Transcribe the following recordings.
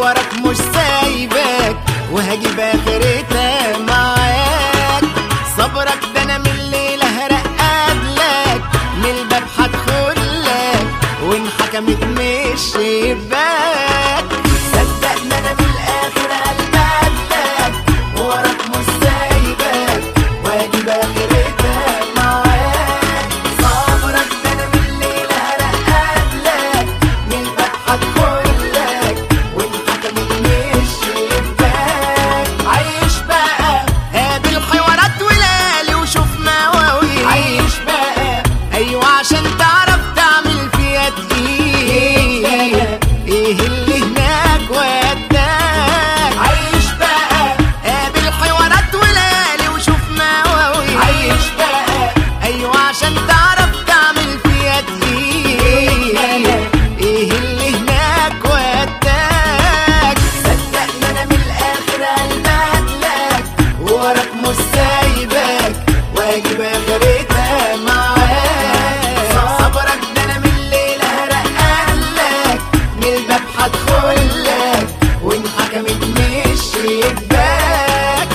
وراك مش سايبك وهجيب اخرتها معاك صبرك ده انا من الليله هرقد لك من الباب هدخلك وان حكمت مش شباك صدقني انا من الاخر هلبدلك وراك مش سايبك وهجيب اخرتها معاك صبرك ده انا من الليله هرقد لك من الباب هدخلك وان حكمت مش شباك عيش بقى قابل حوارات ولالي وشوف مواويل عيش بقى ايوه عشان تعرف تعمل فيها تقيل ايه اللي هناك وداك عيش بقى قابل حوارات ولالي وشوف مواويل عيش بقى ايوه عشان تعرف تعمل فيها تقيل ايه اللي هناك وداك صدقني انا من الاخر هلبدلك وراك مش سايبك واجيب اخرتها معاك صبرك ده انا من الليله هرقلك من الباب هدخلك وان حكمت مش شباك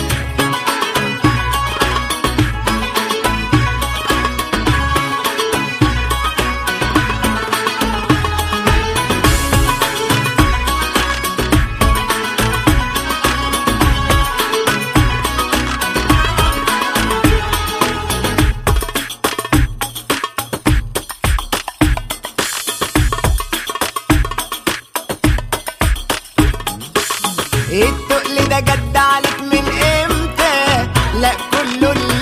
التقل ده جد عليك من امتى لا كله اللي